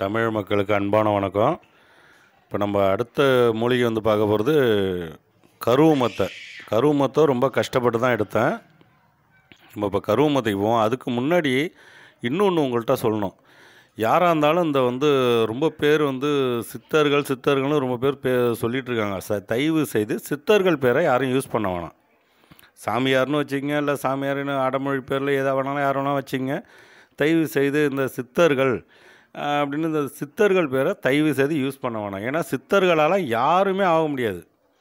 தமிழ் மக்களுக்கு அன்பான வணக்கம் இப்போ நம்ம அடுத்த மூலிகை வந்து பார்க்க போகிறது கருவமத்தை கருவமத்தை ரொம்ப கஷ்டப்பட்டு தான் எடுத்தேன் நம்ம இப்போ கருவமத்தைக்கு போவோம் அதுக்கு முன்னாடி இன்னொன்று உங்கள்கிட்ட சொல்லணும் யாராக இருந்தாலும் இந்த வந்து ரொம்ப பேர் வந்து சித்தர்கள் சித்தர்கள்னு ரொம்ப பேர் பே சொல்லிட்டு இருக்காங்க ச தயவு செய்து சித்தர்கள் பேரை யாரும் யூஸ் பண்ண வேணாம் சாமியார்னு வச்சுங்க இல்லை சாமியார்னு அடமொழி பேரில் எதா வேணாலும் யார் வேணாலும் வச்சுங்க தயவு செய்து இந்த சித்தர்கள் ஆஹ், அப்படின்னு இந்த சித்தர்கள் பேரை தயவு செய்து யூஸ் பண்ண வேணாம் ஏன்னா சித்தர்களால் யாருமே ஆக முடியாது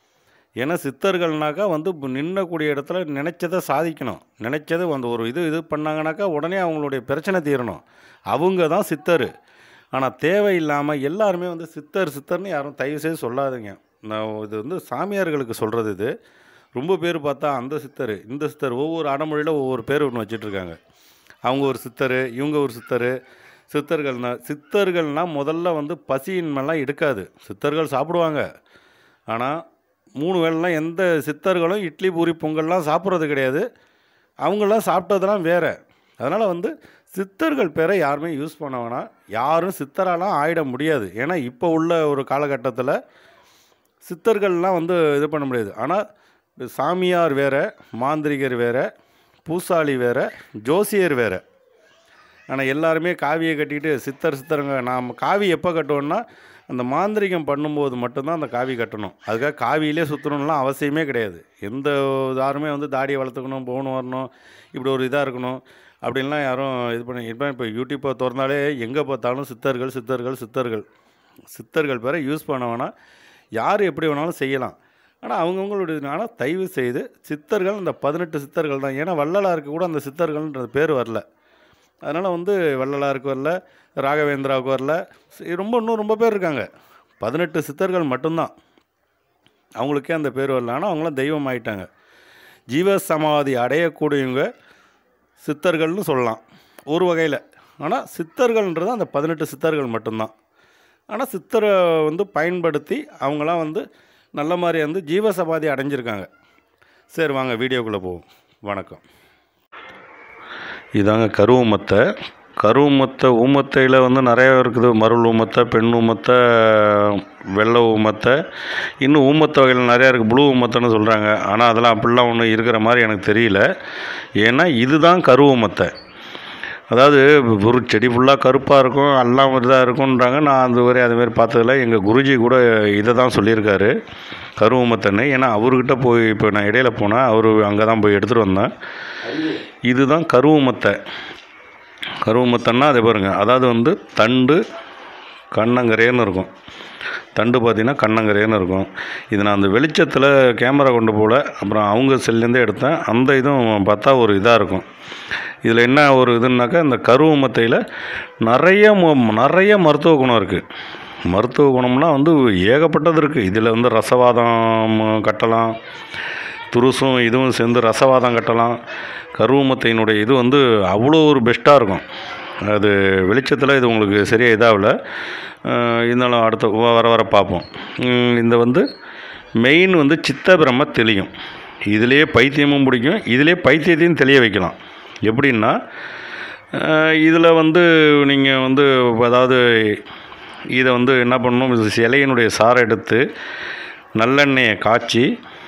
ஏன்னா சித்தர்கள்னாக்கா வந்து இப்ப நின்னக்கூடிய இடத்துல நினச்சதை சாதிக்கணும் நினச்சது அந்த ஒரு இது இது பண்ணாங்கனாக்கா உடனே அவங்களுடைய பிரச்சனை தீரணும் அவங்க தான் சித்தர் ஆனால் தேவையில்லாமல் எல்லாருமே வந்து சித்தர் சித்தர்னு யாரும் தயவு செய்து சொல்லாதீங்க நான் இது வந்து சாமியார்களுக்கு சொல்கிறது இது ரொம்ப பேர் பார்த்தா அந்த சித்தர் இந்த சித்தர் ஒவ்வொரு அடமொழியில் ஒவ்வொரு பேர் ஒன்று வச்சிட்ருக்காங்க அவங்க ஒரு சித்தர் இவங்க ஒரு சித்தர் சித்தர்கள்னா சித்தர்கள்னால் முதல்ல வந்து பசியின்மெல்லாம் எடுக்காது சித்தர்கள் சாப்பிடுவாங்க ஆனால் மூணு வேளைலாம் எந்த சித்தர்களும் இட்லி பூரி பொங்கல்லாம் சாப்பிட்றது கிடையாது அவங்களாம் சாப்பிட்டதெல்லாம் வேறு அதனால் வந்து சித்தர்கள் பேரை யாருமே யூஸ் பண்ண வேணாம் யாரும் சித்தராலாம் ஆயிட முடியாது ஏன்னா இப்போ உள்ள ஒரு காலகட்டத்தில் சித்தர்கள்லாம் வந்து இது பண்ண முடியாது ஆனால் சாமியார் வேற மாந்திரிகர் வேற பூசாரி வேற ஜோசியர் வேற ஆனால் எல்லாருமே காவியை கட்டிட்டு சித்தர் சித்தருங்க நாம் காவி எப்போ கட்டுவோம்னா அந்த மாந்திரிகம் பண்ணும்போது மட்டும்தான் அந்த காவி கட்டணும் அதுக்காக காவியிலே சுற்றணும்லாம் அவசியமே கிடையாது எந்த யாருமே வந்து தாடியை வளர்த்துக்கணும் போகணும் வரணும் இப்படி ஒரு இதாக இருக்கணும் அப்படின்லாம் யாரும் இது பண்ணி இப்போ இப்போ யூடியூப்பை திறந்தாலே எங்கே பார்த்தாலும் சித்தர்கள் சித்தர்கள் சித்தர்கள் சித்தர்கள் பேரை யூஸ் பண்ண வேணாம் யார் எப்படி வேணாலும் செய்யலாம் ஆனால் அவங்கவுங்களுடைய ஆனால் தயவு செய்து சித்தர்கள் இந்த பதினெட்டு சித்தர்கள் தான் ஏன்னா வள்ளலாருக்கு கூட அந்த சித்தர்கள்ன்ற பேர் வரல அதனால் வந்து வள்ளலாருக்கு வரல ராகவேந்திராவுக்கு வரல சி- ரொம்ப இன்னும் ரொம்ப பேர் இருக்காங்க பதினெட்டு சித்தர்கள் மட்டும்தான் அவங்களுக்கே அந்த பேர் வரல ஆனால் அவங்களாம் தெய்வம் ஆயிட்டாங்க ஜீவ சமாதி அடையக்கூடியவங்க சித்தர்கள்னு சொல்லலாம் ஒரு வகையில் ஆனால் சித்தர்கள்ன்றது அந்த பதினெட்டு சித்தர்கள் மட்டும்தான் ஆனால் சித்தரை வந்து பயன்படுத்தி அவங்களாம் வந்து நல்ல மாதிரி வந்து ஜீவ சமாதி அடைஞ்சிருக்காங்க சரி வாங்க வீடியோக்குள்ளே போவோம் வணக்கம் இதாங்க கருவமத்தை கருவமத்தை ஊமத்தையில் வந்து நிறைய இருக்குது மருள் ஊமத்தை பெண் ஊமத்தை வெள்ளை ஊமத்தை இன்னும் ஊமத்தை வகையில் நிறையா இருக்குது ப்ளூ ஊமத்தைன்னு சொல்கிறாங்க ஆனால் அதெல்லாம் அப்படிலாம் ஒன்றும் இருக்கிற மாதிரி எனக்கு தெரியல ஏன்னா இதுதான் கருவமத்தை அதாவது ஒரு செடி ஃபுல்லாக கருப்பாக இருக்கும் எல்லாம் இதாக இருக்கும்ன்றாங்க நான் அந்த வரை அதுமாரி பார்த்ததில்ல எங்கள் குருஜி கூட இதை தான் சொல்லியிருக்காரு கருவமத்தன்னு ஏன்னா அவர்கிட்ட போய் இப்போ நான் இடையில போனேன் அவர் அங்கே தான் போய் எடுத்துகிட்டு வந்தேன் இதுதான் கருவமத்தை கருவமத்தைன்னா அதே பாருங்க அதாவது வந்து தண்டு கண்ணங்கரேன்னு இருக்கும் தண்டு பார்த்தீங்கன்னா கண்ணங்கரேன்னு இருக்கும் இது நான் அந்த வெளிச்சத்தில் கேமரா கொண்டு போகல அப்புறம் அவங்க செல்லேருந்தே எடுத்தேன் அந்த இதுவும் பார்த்தா ஒரு இதாக இருக்கும் இதில் என்ன ஒரு இதுன்னாக்கா இந்த கருவமத்தையில் நிறைய மு- நிறைய மருத்துவ குணம் இருக்குது மருத்துவ குணம்னா வந்து ஏகப்பட்டது இருக்குது இதில் வந்து ரசவாதம் கட்டலாம் துருசும் இதுவும் சேர்ந்து ரசவாதம் கட்டலாம் கருவமத்தையினுடைய இது வந்து அவ்வளோ ஒரு பெஸ்ட்டாக இருக்கும் அது வெளிச்சத்தில் இது உங்களுக்கு சரியாக இதாகல இருந்தாலும் அடுத்த வ- வர வர பார்ப்போம் உம், இந்த வந்து மெயின் வந்து சித்தபிரம தெளியும் இதிலேயே பைத்தியமும் பிடிக்கும் இதிலே பைத்தியத்தையும் தெளிய வைக்கலாம் எப்படின்னா இதில் வந்து நீங்கள் வந்து அதாவது இதை வந்து என்ன பண்ணணும் இது இலையினுடைய சாறை எடுத்து நல்லெண்ணெயை காய்ச்சி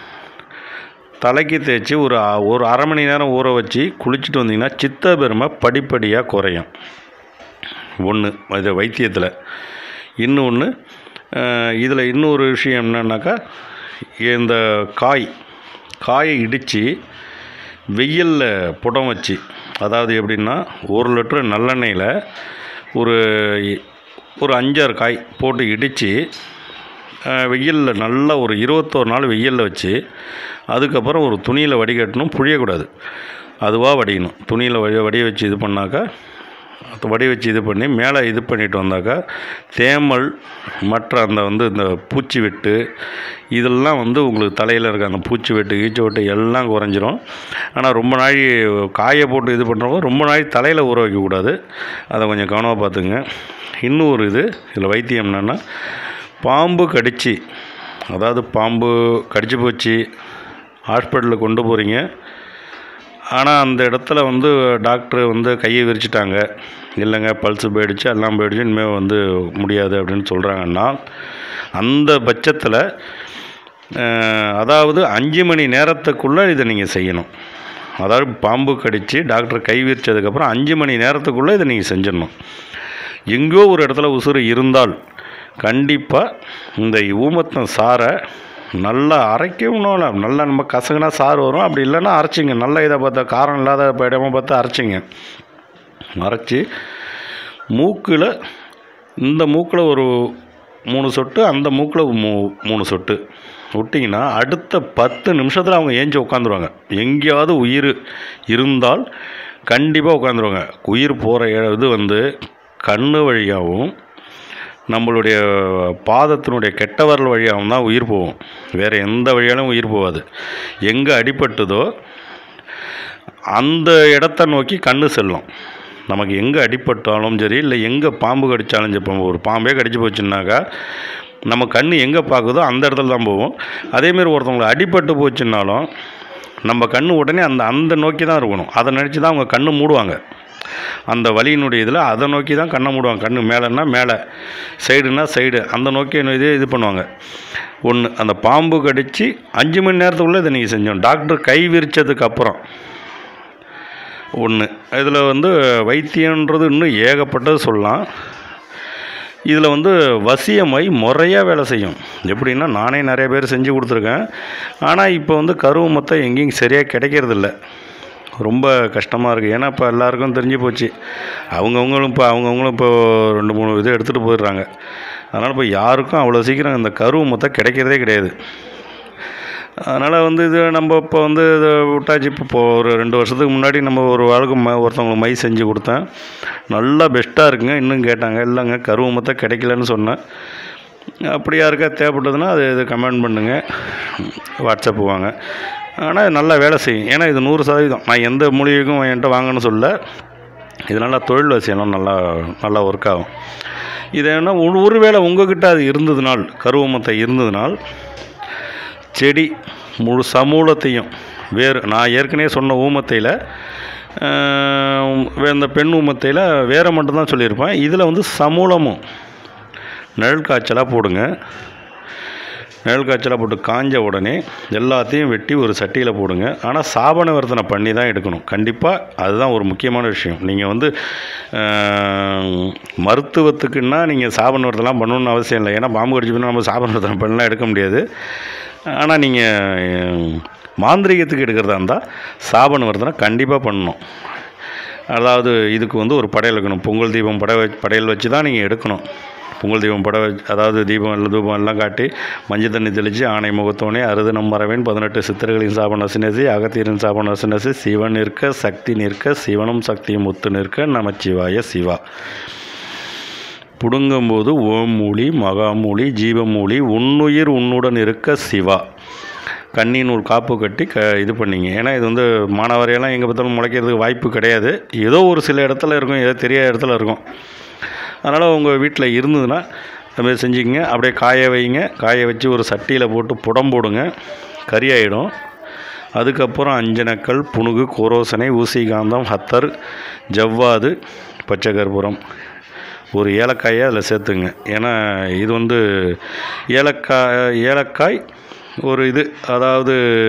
தலைக்கு தேய்ச்சி ஒரு அ- ஒரு அரை மணி நேரம் ஊற வச்சு குளிச்சுட்டு வந்தீங்கன்னா சித்த பெருமை படிப்படியாக குறையும் ஒன்று இது வைத்தியத்தில் இன்னொன்று இதில் இன்னொரு விஷயம் என்னன்னாக்கா இந்த காய் காயை இடித்து வெயிலில் புடம் வச்சு அதாவது எப்படின்னா ஒரு லிட்டர் நல்லெண்ணெயில் ஒரு ஒரு அஞ்சாறு காய் போட்டு இடித்து வெயிலில் நல்லா ஒரு இருபத்தோரு நாள் வெயிலில் வச்சு அதுக்கப்புறம் ஒரு துணியில் வடிகட்டணும் புழியக்கூடாது அதுவாக வடியணும் துணியில் வடி வடிய வச்சு இது பண்ணாக்கா அது வடி வச்சு இது பண்ணி மேலே இது பண்ணிட்டு வந்தாக்கா தேமல் மற்ற அந்த வந்து இந்த பூச்சி வெட்டு இதெல்லாம் வந்து உங்களுக்கு தலையில் இருக்க அந்த பூச்சி வெட்டு ஈச்ச வெட்டு எல்லாம் குறைஞ்சிரும் ஆனால் ரொம்ப நாள் காய போட்டு இது பண்ணுறவங்க ரொம்ப நாள் தலையில் ஊற வைக்கக்கூடாது அதை கொஞ்சம் கவனமாக பார்த்துங்க இன்னும் ஒரு இது இதில் வைத்தியம் என்னென்னா பாம்பு கடிச்சு அதாவது பாம்பு கடிச்சு போச்சு ஹாஸ்பிட்டலுக்கு கொண்டு போகிறீங்க ஆனால் அந்த இடத்துல வந்து டாக்டர் வந்து கையை விரிச்சிட்டாங்க இல்லைங்க பல்ஸு போயிடுச்சு எல்லாம் போயிடுச்சு இனிமேல் வந்து முடியாது அப்படின்னு சொல்கிறாங்கன்னா அந்த பட்சத்தில் அஹ், அதாவது அஞ்சு மணி நேரத்துக்குள்ளே இதை நீங்கள் செய்யணும் அதாவது பாம்பு கடித்து டாக்டர் கை விரிச்சதுக்கப்புறம் அஞ்சு மணி நேரத்துக்குள்ளே இதை நீங்கள் செஞ்சிடணும் எங்கேயோ ஒரு இடத்துல உசுறு இருந்தால் கண்டிப்பாக இந்த ஊமத்தம் சாரை நல்லா அரைக்கணும் இல்ல, நல்லா நம்ம கசகுனா சாறு வரும் அப்படி இல்லைன்னா அரைச்சிங்க நல்லா இதை பார்த்தா காரம் இல்லாத இப்ப இடமா பார்த்து அரைச்சிங்க அரைச்சி மூக்கில் இந்த மூக்கில் ஒரு மூணு சொட்டு அந்த மூக்கில் மூ மூணு சொட்டு விட்டிங்கன்னா அடுத்த பத்து நிமிஷத்தில் அவங்க ஏஞ்சி உட்காந்துருவாங்க எங்கேயாவது உயிர் இருந்தால் கண்டிப்பாக உட்காந்துருவாங்க உயிர் போகிற இது வந்து கண்ணு வழியாகவும் நம்மளுடைய பாதத்தினுடைய கெட்ட விரல் வழியாகவும் தான் உயிர் போகும் வேறு எந்த வழியாலும் உயிர் போகாது எங்கே அடிபட்டுதோ அந்த இடத்த நோக்கி கண்ணு செல்லும் நமக்கு எங்கே அடிபட்டாலும் சரி இல்லை எங்கே பாம்பு கடித்தாலும் சரி இப்போ ஒரு பாம்பே கடிச்சு போச்சுன்னாக்கா நம்ம கண் எங்கே பார்க்குதோ அந்த இடத்துல தான் போகும் அதேமாரி ஒருத்தவங்களுக்கு அடிபட்டு போச்சுன்னாலும் நம்ம கண் உடனே அந்த அந்த நோக்கி தான் இருக்கணும் அதை நினச்சி தான் அவங்க கண்ணு மூடுவாங்க அந்த வலியினுடைய இதில் அதை நோக்கி தான் கண்ணை மூடுவாங்க கண்ணு மேலேன்னா மேலே சைடுனா சைடு அந்த நோக்கி இது இது பண்ணுவாங்க ஒன்று அந்த பாம்பு கடித்து அஞ்சு மணி நேரத்துக்குள்ளே இதை நீங்கள் செஞ்சோம் டாக்டர் கை விரிச்சதுக்கு அப்புறம் ஒன்று இதில் வந்து வைத்தியன்றது இன்னும் ஏகப்பட்டது சொல்லலாம் இதில் வந்து வசியமை முறையாக வேலை செய்யும் எப்படின்னா நானே நிறைய பேர் செஞ்சு கொடுத்துருக்கேன் ஆனால் இப்போ வந்து கருவு மொத்தம் எங்கேயும் சரியாக கிடைக்கிறதில்ல ரொம்ப கஷ்டமாக இருக்குது ஏன்னா இப்போ எல்லாருக்கும் தெரிஞ்சு போச்சு அவங்கவுங்களும் இப்போ அவங்கவுங்களும் இப்போ ரெண்டு மூணு இது எடுத்துகிட்டு போயிடுறாங்க அதனால் இப்போ யாருக்கும் அவ்வளோ சீக்கிரம் இந்த கருவு மொத்தம் கிடைக்கிறதே கிடையாது அதனால் வந்து இது நம்ம இப்போ வந்து இதை விட்டாச்சு இப்போ இப்போ ஒரு ரெண்டு வருஷத்துக்கு முன்னாடி நம்ம ஒரு ஆளுக்கு ம ஒருத்தவங்களுக்கு மை செஞ்சு கொடுத்தேன் நல்லா பெஸ்ட்டாக இருக்குங்க இன்னும் கேட்டாங்க இல்லைங்க கருவு மொத்தம் கிடைக்கலன்னு சொன்னேன் அப்படி யாருக்கா தேவைப்பட்டதுன்னா அது இது கமெண்ட் பண்ணுங்கள் வாட்ஸ்அப் வாங்க ஆனால் நல்லா வேலை செய்யும் ஏன்னா இது நூறு சதவீதம் நான் எந்த மூலிகைக்கும் என்கிட்ட வாங்கன்னு சொல்ல இது நல்லா தொழில் வசியெல்லாம் நல்லா நல்லா ஒர்க் ஆகும் இது என்ன ஒரு ஒருவேளை உங்ககிட்ட அது இருந்ததுனால் கருவமத்தை இருந்ததுனால் செடி முழு சமூலத்தையும் வேறு நான் ஏற்கனவே சொன்ன ஊமத்தையில் இந்த பெண் ஊமத்தையில் வேற மட்டும்தான் சொல்லியிருப்பேன் இதில் வந்து சமூலமும் நிழல் காய்ச்சலாக போடுங்க நிழல் காய்ச்சலாக போட்டு காஞ்ச உடனே எல்லாத்தையும் வெட்டி ஒரு சட்டியில் போடுங்க ஆனால் சாபன வர்த்தனை பண்ணி தான் எடுக்கணும் கண்டிப்பாக அதுதான் ஒரு முக்கியமான விஷயம் நீங்கள் வந்து ஆஹ், மருத்துவத்துக்குன்னா நீங்கள் சாபன வர்த்தலாம் பண்ணணும்னு அவசியம் இல்லை ஏன்னா பாம்பு கடிச்சு போனால் நம்ம சாபன வர்த்தனை பண்ணலாம் எடுக்க முடியாது ஆனால் நீங்கள் மாந்திரிகத்துக்கு எடுக்கிறதா இருந்தால் சாபன வர்த்தனை கண்டிப்பாக பண்ணணும் அதாவது இதுக்கு வந்து ஒரு படையல் வைக்கணும் பொங்கல் தீபம் படை வச்சு படையல் வச்சு தான் நீங்கள் எடுக்கணும் பொங்கல் தீபம் பட வச்சு அதாவது தீபம் இல்லை தூபம் எல்லாம் காட்டி மஞ்சள் தண்ணி தெளித்து ஆணை முகத்தோனே அறுதனம் மறவேன் பதினெட்டு சித்தர்களின் சாப நசினசி அகத்தியரின் சாப நசினசி சிவன் நிற்க சக்தி நிற்க சிவனும் சக்தியும் ஒத்து நிற்க நமச்சிவாய சிவா புடுங்கும்போது ஓம் மூலி மகாமூலி ஜீவமூலி உன்னுயிர் உன்னுடன் இருக்க சிவா கண்ணி நூல் காப்பு கட்டி க இது பண்ணிங்க ஏன்னா இது வந்து மானாவாரியெல்லாம் எங்கே பார்த்தாலும் முளைக்கிறதுக்கு வாய்ப்பு கிடையாது ஏதோ ஒரு சில இடத்துல இருக்கும் ஏதோ தெரியாத இடத்துல இருக்கும் அதனால் உங்கள் வீட்டில் இருந்ததுன்னா அதுமாதிரி செஞ்சுக்கங்க அப்படியே காய வைங்க காய வச்சு ஒரு சட்டியில் போட்டு புடம் போடுங்க கறியாயிடும் அதுக்கப்புறம் அஞ்சனக்கல் புணுகு கோரோசனை ஊசி காந்தம் ஹத்தர் ஜவ்வாது பச்சை கற்பூரம் ஒரு ஏலக்காயை அதில் சேர்த்துங்க ஏன்னா இது வந்து ஏலக்காய் ஏலக்காய் ஒரு இது அதாவது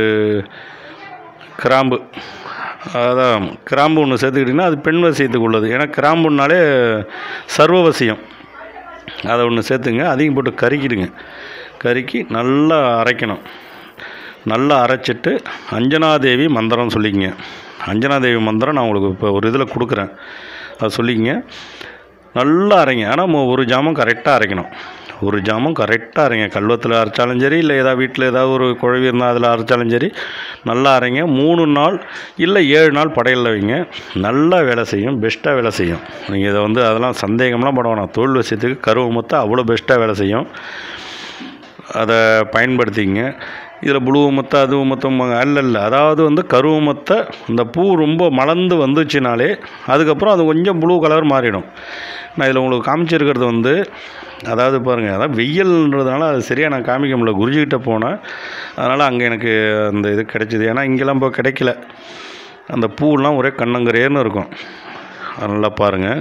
கிராம்பு அதான் கிராம்பு ஒன்று சேர்த்துக்கிட்டிங்கன்னா அது பெண் வசியத்துக்கு உள்ளது ஏன்னா கிராம்புனாலே சர்வவசியம் அதை ஒன்று சேர்த்துங்க அதையும் போட்டு கறிக்கிடுங்க கறிக்கி நல்லா அரைக்கணும் நல்லா அரைச்சிட்டு அஞ்சனாதேவி மந்திரம் சொல்லிக்கங்க அஞ்சனாதேவி மந்திரம் நான் உங்களுக்கு இப்போ ஒரு இதில் கொடுக்குறேன் அதை சொல்லிக்கங்க நல்லா அரைங்க ஆனால் ஒரு ஜாமம் கரெக்டாக அரைக்கணும் ஒரு ஜாமம் கரெக்டாக அரைங்க கல்வத்தில் அரைச்சாலும் சரி இல்லை ஏதாவது வீட்டில் ஏதாவது ஒரு குழவி இருந்தால் அதில் அரைச்சாலும் சரி நல்லா அரைங்க மூணு நாள் இல்லை ஏழு நாள் படையலில் வைங்க நல்லா வேலை செய்யும் பெஸ்ட்டாக வேலை செய்யும் நீங்கள் இதை வந்து அதெல்லாம் சந்தேகம்லாம் பட வேணாம் தொழில் விஷயத்துக்கு கருவு மொத்தம் அவ்வளோ பெஸ்ட்டாக வேலை செய்யும் அதை பயன்படுத்திங்க இதில் புழு மொத்தம் அது மொத்தம் அல்ல இல்லை அதாவது வந்து கருவு மொத்த இந்த பூ ரொம்ப மலர்ந்து வந்துச்சுனாலே அதுக்கப்புறம் அது கொஞ்சம் ப்ளூ கலர் மாறிடும் நான் இதில் உங்களுக்கு காமிச்சிருக்கிறது வந்து அதாவது பாருங்கள் அதான் வெயில்ன்றதுனால அது சரியாக நான் காமிக்க முடியல குருஜிக்கிட்ட போனேன் அதனால் அங்கே எனக்கு அந்த இது கிடைச்சிது ஏன்னா இங்கெல்லாம் இப்போ கிடைக்கல அந்த பூவெலாம் ஒரே கண்ணங்கரேன்னு இருக்கும் அது நல்லா பாருங்கள்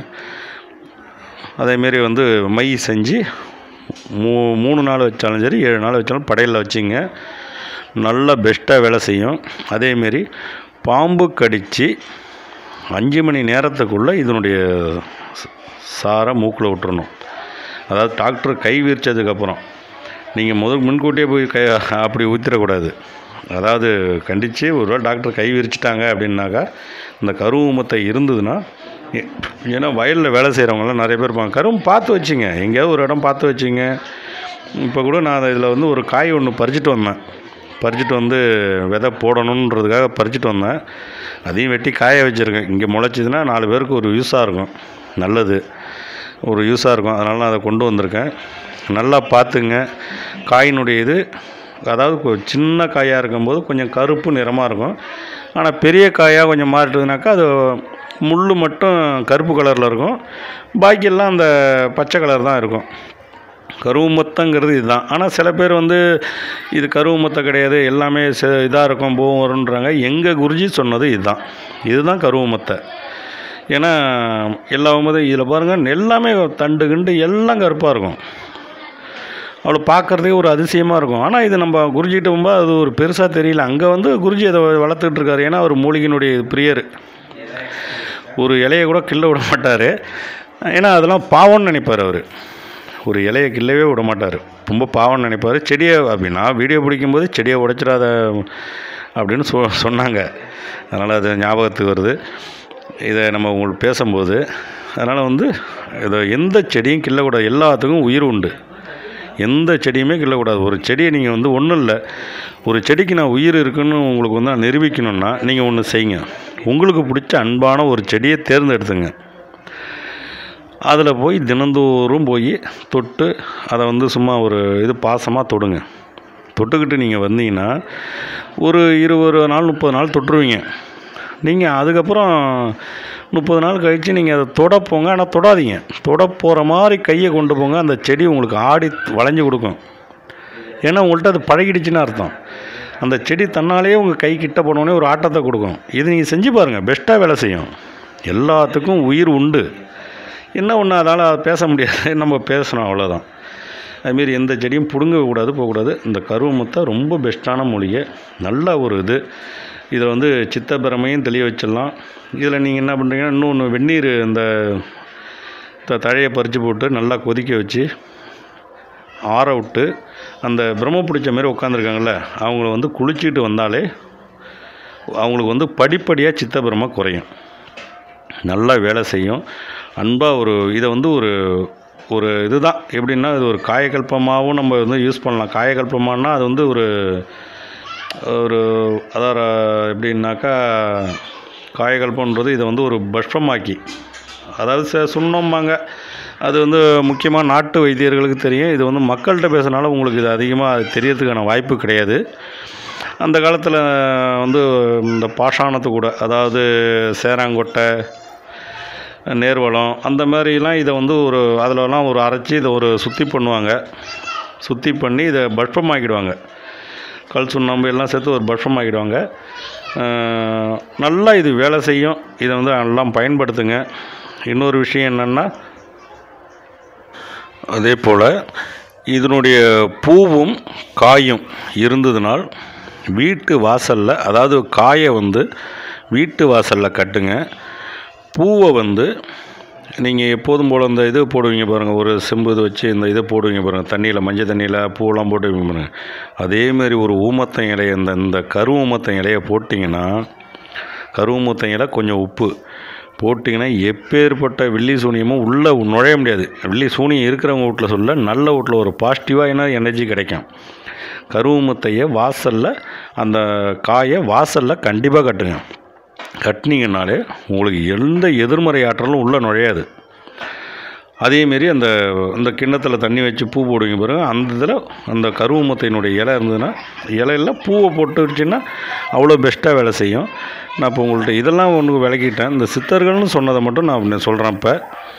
அதேமாரி வந்து மை செஞ்சு மூ மூணு நாள் வச்சாலும் சரி ஏழு நாள் வச்சாலும் படையலில் வச்சிங்க நல்லா பெஸ்ட்டாக வேலை செய்யும் அதேமாரி பாம்பு கடித்து அஞ்சு மணி நேரத்துக்குள்ளே இதனுடைய ச- சாரை மூக்கில் விட்டுறணும் அதாவது டாக்டர் கை விரிச்சதுக்கப்புறம் நீங்கள் முதல் முன்கூட்டியே போய் கை அப்படி ஊற்றிடக்கூடாது அதாவது கண்டித்து ஒரு வேளை டாக்டர் கை விரிச்சிட்டாங்க அப்படின்னாக்கா இந்த கருவுமத்தை இருந்ததுன்னா ஏ- ஏன்னா வயலில் வேலை செய்கிறவங்களாம் நிறைய பேர் இருப்பாங்க கரும்பு பார்த்து வச்சுங்க எங்கேயாவது ஒரு இடம் பார்த்து வச்சுங்க இப்போ கூட நான் இதில் வந்து ஒரு காய் ஒன்று பறிச்சிட்டு வந்தேன் பறிச்சிட்டு வந்து விதை போடணுன்றதுக்காக பறிச்சிட்டு வந்தேன் அதையும் வெட்டி காய வச்சுருக்கேன் இங்கே முளைச்சிதுன்னா நாலு பேருக்கு ஒரு யூஸாக இருக்கும் நல்லது ஒரு யூஸாக இருக்கும் அதனால் நான் அதை கொண்டு வந்திருக்கேன் நல்லா பார்த்துங்க காயினுடைய இது அதாவது கொ- சின்ன காயாக இருக்கும்போது கொஞ்சம் கருப்பு நிறமாக இருக்கும் ஆனால் பெரிய காயாக கொஞ்சம் மாறிட்டுதுனாக்கா அது முள் மட்டும் கருப்பு கலரில் இருக்கும் பாக்கியெல்லாம் அந்த பச்சை கலர் தான் இருக்கும் கருவுமத்தங்கிறது இதுதான் ஆனால் சில பேர் வந்து இது கருவுமத்தை கிடையாது எல்லாமே இதாக இருக்கும் போகும் வரும்ன்றாங்க எங்கள் குருஜி சொன்னது இதுதான் இதுதான் கருவுமத்தை ஏன்னா எல்லா போது இதில் பாருங்கள் எல்லாமே தண்டு கிண்டு எல்லாம் கருப்பாக இருக்கும் அவ்வளோ பார்க்குறதுக்கே ஒரு அதிசயமாக இருக்கும் ஆனால் இது நம்ம குருஜிகிட்ட போகும்போது அது ஒரு பெருசாக தெரியல அங்கே வந்து குருஜி அதை வளர்த்துட்டு இருக்காரு ஏன்னா அவர் மூலிகையினுடைய பிரியர் ஒரு இலையை கூட கிள்ள விட மாட்டார் ஏன்னா அதெல்லாம் பாவம்னு நினைப்பார் அவர் ஒரு இலையை கிள்ளவே விட மாட்டார் ரொம்ப பாவம்னு நினைப்பார் செடியை அப்படின்னா வீடியோ பிடிக்கும்போது செடியை உடைச்சிடாத அப்படின்னு சொ சொன்னாங்க அதனால் அது ஞாபகத்துக்கு வருது இதை நம்ம உங்களுக்கு பேசும்போது அதனால் வந்து இதை எந்த செடியும் கிள்ளக்கூடாது எல்லாத்துக்கும் உயிர் உண்டு எந்த செடியுமே கிள்ளக்கூடாது ஒரு செடியை நீங்கள் வந்து ஒன்றும் இல்லை ஒரு செடிக்கு நான் உயிர் இருக்குன்னு உங்களுக்கு வந்து நான் நிரூபிக்கணும்னா நீங்கள் ஒன்று செய்யுங்க உங்களுக்கு பிடிச்ச அன்பான ஒரு செடியை தேர்ந்தெடுத்துங்க அதில் போய் தினந்தோறும் போய் தொட்டு அதை வந்து சும்மா ஒரு இது பாசமாக தொடுங்க தொட்டுக்கிட்டு நீங்கள் வந்தீங்கன்னா ஒரு இருபது நாள் முப்பது நாள் தொட்டுருவீங்க நீங்கள் அதுக்கப்புறம் முப்பது நாள் கழித்து நீங்கள் அதை தொட போங்க ஆனால் தொடாதீங்க தொட போகிற மாதிரி கையை கொண்டு போங்க அந்த செடி உங்களுக்கு ஆடி வளைஞ்சு கொடுக்கும் ஏன்னா உங்கள்கிட்ட அது பழகிடுச்சுன்னு அர்த்தம் அந்த செடி தன்னாலேயே உங்கள் கை கிட்ட போனோடனே ஒரு ஆட்டத்தை கொடுக்கும் இது நீங்கள் செஞ்சு பாருங்கள் பெஸ்ட்டாக வேலை செய்யும் எல்லாத்துக்கும் உயிர் உண்டு என்ன ஒன்று அதால் அதை பேச முடியாது நம்ம பேசணும் அவ்வளோதான் அதுமாரி எந்த செடியும் பிடுங்க கூடாது போகக்கூடாது இந்த கருவமுத்தை ரொம்ப பெஸ்ட்டான மூலிகை நல்ல ஒரு இது இதை வந்து சித்தப்பிரமையும் தெளிய வச்சிடலாம் இதில் நீங்கள் என்ன பண்ணுறீங்கன்னா இன்னொன்று வெந்நீர் இந்த த- தழையை பறித்து போட்டு நல்லா கொதிக்க வச்சு ஆற விட்டு அந்த பிரம்ம பிடிச்ச மாதிரி உட்காந்துருக்காங்கல்ல அவங்கள வந்து குளிச்சுட்டு வந்தாலே அவங்களுக்கு வந்து படிப்படியாக சித்தபிரமை குறையும் நல்லா வேலை செய்யும் அன்பாக ஒரு இதை வந்து ஒரு ஒரு இதுதான் எப்படின்னா இது ஒரு காயகல்பமாகவும் நம்ம வந்து யூஸ் பண்ணலாம் காயகல்பமானா அது வந்து ஒரு ஒரு அதாவது எப்படின்னாக்கா காயகல்பன்றது இதை வந்து ஒரு பஷ்பமாக்கி அதாவது ச சுண்ணம்பாங்க அது வந்து முக்கியமாக நாட்டு வைத்தியர்களுக்கு தெரியும் இது வந்து மக்கள்கிட்ட பேசுனால உங்களுக்கு இது அதிகமாக தெரியறதுக்கான வாய்ப்பு கிடையாது அந்த காலத்தில் வந்து இந்த பாஷாணத்து கூட அதாவது சேராங்கொட்டை நேர்வலம் அந்த மாதிரிலாம் இதை வந்து ஒரு அதிலலாம் ஒரு அரைச்சி இதை ஒரு சுத்தி பண்ணுவாங்க சுத்தி பண்ணி இதை பஷ்பமாக்கிடுவாங்க கல் சுண்ணாம்பு எல்லாம் சேர்த்து ஒரு பஷ்பமாக்கிடுவாங்க அஹ், நல்லா இது வேலை செய்யும் இதை வந்து எல்லாம் பயன்படுத்துங்க இன்னொரு விஷயம் என்னென்னா அதே போல் இதனுடைய பூவும் காயும் இருந்ததுனால் வீட்டு வாசலில் அதாவது காயை வந்து வீட்டு வாசலில் கட்டுங்க பூவை வந்து நீங்கள் எப்போதும் போல் இந்த இது போடுவீங்க பாருங்கள் ஒரு செம்பு இது வச்சு இந்த இதை போடுவீங்க பாருங்கள் தண்ணியில் மஞ்சள் தண்ணியில் பூவெல்லாம் போட்டுவீங்க பாருங்கள் அதேமாரி ஒரு ஊமத்தம் இலையை இந்த இந்த கருவூமத்தம் இலையை போட்டிங்கன்னா கருவூமத்தம் இலை கொஞ்சம் உப்பு போட்டிங்கன்னா எப்பேற்பட்ட வில்லி சூனியமும் உள்ளே நுழைய முடியாது வில்லி சூனியம் இருக்கிறவங்க வீட்டில் சொல்ல நல்ல வீட்டில் ஒரு பாசிட்டிவான எனர்ஜி கிடைக்கும் கருவூமத்தையை வாசலில் அந்த காயை வாசலில் கண்டிப்பாக கட்டுங்க கட்டினீங்கனாலே உங்களுக்கு எந்த எதிர்மறை ஆற்றலும் உள்ளே நுழையாது அதேமாரி அந்த அந்த கிண்ணத்தில் தண்ணி வச்சு பூ போடுவீங்க பாருங்க அந்த இதில் அந்த கருவமத்தையினுடைய இலை இருந்ததுன்னா இலையில பூவை போட்டுருச்சுன்னா அவ்வளோ பெஸ்ட்டாக வேலை செய்யும் நான் இப்போ உங்கள்கிட்ட இதெல்லாம் ஒன்று விளக்கிட்டேன் இந்த சித்தர்கள்னு சொன்னதை மட்டும் நான் சொல்கிறேன் இப்போ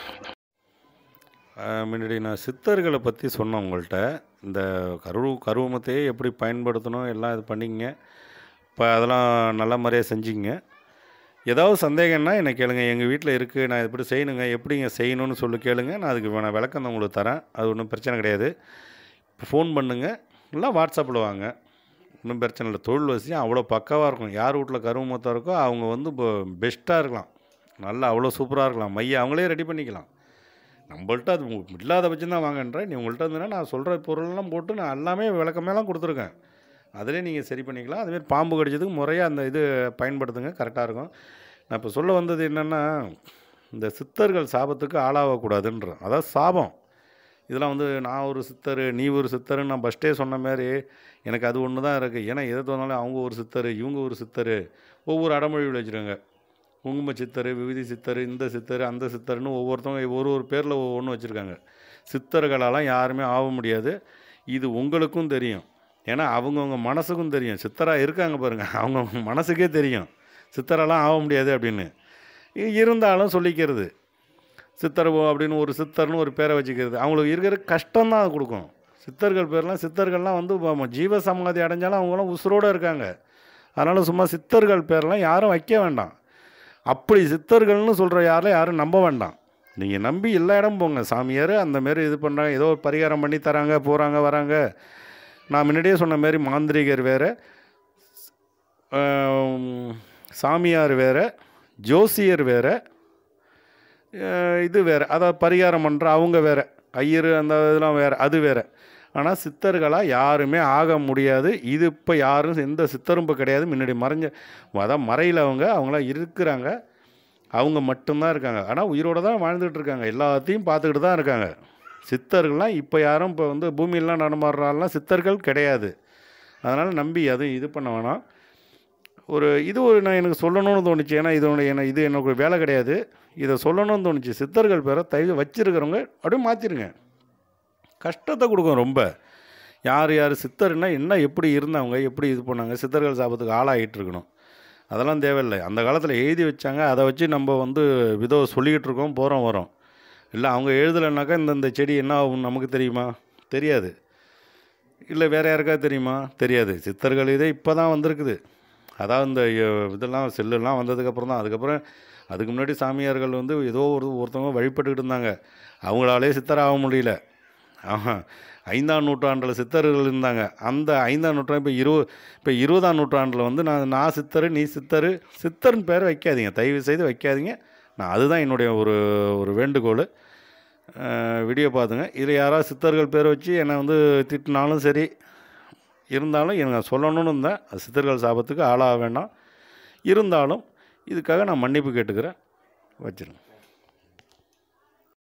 முன்னாடி நான் சித்தர்களை பற்றி சொன்னேன் உங்கள்கிட்ட இந்த கரு கருவமத்தையே எப்படி பயன்படுத்தணும் எல்லாம் இது பண்ணிங்க இப்போ அதெல்லாம் நல்ல முறையாக செஞ்சுங்க ஏதாவது சந்தேகம்னா என்ன கேளுங்க எங்கள் வீட்டில் இருக்குது நான் இப்படி செய்யணுங்க எப்படிங்க செய்யணும்னு சொல்லி கேளுங்க நான் அதுக்கு நான் விளக்கம் தான் உங்களுக்கு தரேன் அது ஒன்றும் பிரச்சனை கிடையாது ஃபோன் பண்ணுங்க இல்லை வாட்ஸ்அப்பில் வாங்க ஒன்றும் பிரச்சனை இல்லை தொழில் வசதியும் அவ்வளோ பக்காவாக இருக்கும் யார் வீட்டில் கருவு மொத்தம் இருக்கோ அவங்க வந்து இப்போ பெஸ்ட்டாக இருக்கலாம் நல்லா அவ்வளோ சூப்பராக இருக்கலாம் மைய அவங்களே ரெடி பண்ணிக்கலாம் நம்மள்ட்ட அது உங்க- இல்லாத பட்சம் தான் வாங்கன்றேன் நீ உங்கள்கிட்ட இருந்ததுன்னா நான் சொல்கிற பொருளெல்லாம் போட்டு நான் எல்லாமே விளக்கமேலாம் கொடுத்துருக்கேன் அதிலே நீங்கள் சரி பண்ணிக்கலாம் அதுமாரி பாம்பு கடிச்சதுக்கு முறையாக அந்த இது பயன்படுத்துங்க கரெக்டாக இருக்கும் நான் இப்போ சொல்ல வந்தது என்னென்னா இந்த சித்தர்கள் சாபத்துக்கு ஆளாகக்கூடாதுன்ற அதாவது சாபம் இதெல்லாம் வந்து நான் ஒரு சித்தர் நீ ஒரு சித்தர்னு நான் ஃபஸ்ட்டே சொன்ன மாதிரி எனக்கு அது ஒன்று தான் இருக்குது ஏன்னா எதை தோணாலும் அவங்க ஒரு சித்தர் இவங்க ஒரு சித்தர் ஒவ்வொரு அடமொழியில் வச்சுருக்காங்க குங்கும சித்தர் விவிதி சித்தர் இந்த சித்தர் அந்த சித்தர்னு ஒவ்வொருத்தவங்க ஒரு ஒரு பேரில் ஒவ்வொன்று வச்சுருக்காங்க சித்தர்களாலாம் யாருமே ஆக முடியாது இது உங்களுக்கும் தெரியும் ஏன்னா அவங்கவுங்க மனசுக்கும் தெரியும் சித்தராக இருக்காங்க பாருங்கள் அவங்கவுங்க மனசுக்கே தெரியும் சித்தரெல்லாம் ஆக முடியாது அப்படின்னு இ- இருந்தாலும் சொல்லிக்கிறது சித்தர் ஓ அப்படின்னு ஒரு சித்தர்னு ஒரு பேரை வச்சுக்கிறது அவங்களுக்கு இருக்கிற கஷ்டம் தான் அது கொடுக்கும் சித்தர்கள் பேர்லாம் சித்தர்கள்லாம் வந்து ம- ஜீவ சமாதி அடைஞ்சாலும் அவங்களாம் உசுரோடு இருக்காங்க அதனால் சும்மா சித்தர்கள் பேர்லாம் யாரும் வைக்க வேண்டாம் அப்படி சித்தர்கள்னு சொல்கிற யாரையும் யாரும் நம்ப வேண்டாம் நீங்கள் நம்பி எல்லா இடம் போங்க சாமியார் அந்த மாரி இது பண்ணுறாங்க ஏதோ ஒரு பரிகாரம் பண்ணி தராங்க போகிறாங்க வராங்க நான் முன்னாடியே சொன்ன மாதிரி மாந்திரிகர் வேறு சாமியார் வேறு ஜோசியர் வேறு இது வேறு அதாவது பரிகாரம் பண்ணுற அவங்க வேறு ஐயர் அந்த இதெல்லாம் வேறு அது வேறு ஆனால் சித்தர்களாக யாருமே ஆக முடியாது இது இப்போ யாரும் எந்த சித்தரும் இப்போ கிடையாது முன்னாடி மறைஞ்ச அதான் மறையில் அவங்க அவங்களாம் இருக்கிறாங்க அவங்க மட்டும்தான் இருக்காங்க ஆனால் உயிரோடு தான் வாழ்ந்துட்டு இருக்காங்க எல்லாத்தையும் பார்த்துக்கிட்டு தான் இருக்காங்க சித்தர்கள்லாம் இப்போ யாரும் இப்போ வந்து பூமியிலாம் நடமாடுறாலாம் சித்தர்கள் கிடையாது அதனால் நம்பி அதுவும் இது பண்ண வேணாம் ஒரு இது ஒரு நான் எனக்கு சொல்லணும்னு தோணுச்சு ஏன்னா இது ஒன்று என்ன இது எனக்கு ஒரு வேலை கிடையாது இதை சொல்லணும்னு தோணுச்சு சித்தர்கள் பேரை தயவு வச்சிருக்கிறவங்க அப்படியே மாற்றிருங்க கஷ்டத்தை கொடுக்கும் ரொம்ப யார் யார் சித்தர்னா என்ன எப்படி இருந்தவங்க எப்படி இது பண்ணாங்க சித்தர்கள் சாபத்துக்கு ஆளாகிட்டு இருக்கணும் அதெல்லாம் தேவையில்லை அந்த காலத்தில் எழுதி வச்சாங்க அதை வச்சு நம்ம வந்து விதோ சொல்லிக்கிட்டு இருக்கோம் போகிறோம் வரோம் இல்லை அவங்க எழுதலைனாக்கா இந்த இந்த செடி என்ன ஆகும் நமக்கு தெரியுமா தெரியாது இல்லை வேறு யாருக்காவது தெரியுமா தெரியாது சித்தர்கள் இதே இப்போ தான் வந்திருக்குது அதாவது இந்த அஹ், இதெல்லாம் செல்லுலாம் வந்ததுக்கப்புறம் தான் அதுக்கப்புறம் அதுக்கு முன்னாடி சாமியார்கள் வந்து ஏதோ ஒரு ஒருத்தவங்க வழிபட்டுக்கிட்டு இருந்தாங்க அவங்களாலே சித்தர் ஆக முடியல ஆஹா ஐந்தாம் நூற்றாண்டில் சித்தர்கள் இருந்தாங்க அந்த ஐந்தாம் நூற்றாண்டு இப்போ இருபது இப்போ இருபதாம் நூற்றாண்டில் வந்து நான் நான் சித்தர் நீ சித்தர் சித்தர்னு பேர் வைக்காதீங்க தயவு செய்து வைக்காதீங்க நான் அதுதான் என்னுடைய ஒரு ஒரு வேண்டுகோள் வீடியோ பார்த்துங்க இதில் யாராவது சித்தர்கள் பேர் வச்சு என்னை வந்து திட்டினாலும் சரி இருந்தாலும் எனக்கு சொல்லணும்னு இருந்தேன் அது சித்தர்கள் சாபத்துக்கு ஆளாக வேண்டாம் இருந்தாலும் இதுக்காக நான் மன்னிப்பு கேட்டுக்கிறேன் வச்சிருங்க